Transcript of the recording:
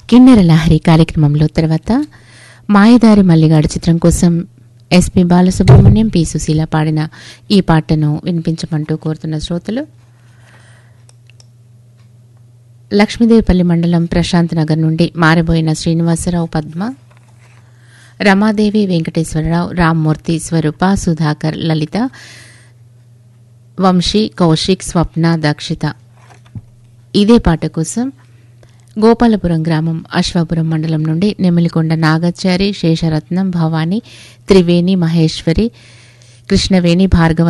కిన్నెర లహరి కార్యక్రమంలో తర్వాత మాయదారి మల్లిగాడు చిత్రం కోసం ఎస్పి బాలసుబ్రహ్మణ్యం పి సుశీల పాడిన ఈ పాటను వినిపించమంటూ కోరుతున్న శ్రోతలు లక్ష్మీదేవిపల్లి మండలం ప్రశాంత్ నగర్ నుండి మారబోయిన శ్రీనివాసరావు పద్మ రమాదేవి వెంకటేశ్వరరావు రామ్మూర్తి స్వరూప సుధాకర్ లలిత వంశీ కౌశిక్ స్వప్న దక్షిత ఇదే పాట కోసం గోపాలపురం గ్రామం అశ్వాపురం మండలం నుండి నెమిలికొండ నాగచారి శేషరత్నం భవాని త్రివేణి మహేశ్వరి కృష్ణవేణి భార్గవ